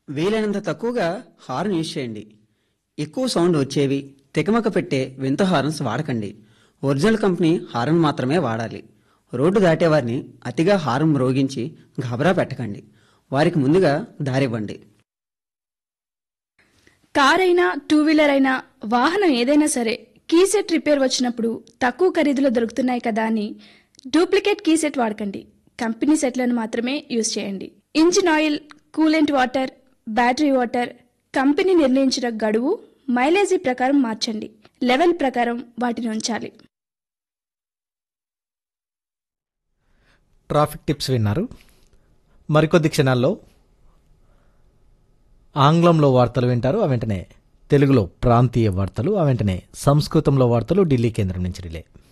వీలైనంత తక్కువగా horn use చేయండి ఎక్కువ సౌండ్ వచ్చేవి తికమక పెట్టే వింత హార్న్స్ వాడకండి ఒరిజినల్ కంపెనీ హార్న్ మాత్రమే వాడాలి రోడ్డు దాటేవారిని అతిగా హార్న్ మ్రోగించి గాబరా పెట్టకండి వారికి ముందుగా దారివ్వండి కార్ అయినా టూ వీలర్ అయినా వాహనం ఏదైనా సరే కీసెట్ రిపేర్ వచ్చినప్పుడు తక్కువ ఖరీదులో దొరుకుతున్నాయి కదా అని డూప్లికేట్ కీసెట్ వాడకండి కంపెనీ సెట్లను మాత్రమే యూజ్ చేయండి engine oil coolant water battery water company నిర్ణయించిన గడువు మైలేజీ ప్రకారం మార్చండి లెవెల్ ప్రకారం వాటిని ఉంచాలి ట్రాఫిక్ టిప్స్ విన్నారు మరికొద్ది క్షణాల్లో ఆంగ్లంలో వార్తలు వింటారు ఆ వెంటనే తెలుగులో ప్రాంతీయ వార్తలు ఆ వెంటనే సంస్కృతంలో వార్తలు ఢిల్లీ కేంద్రం నుంచి రిలే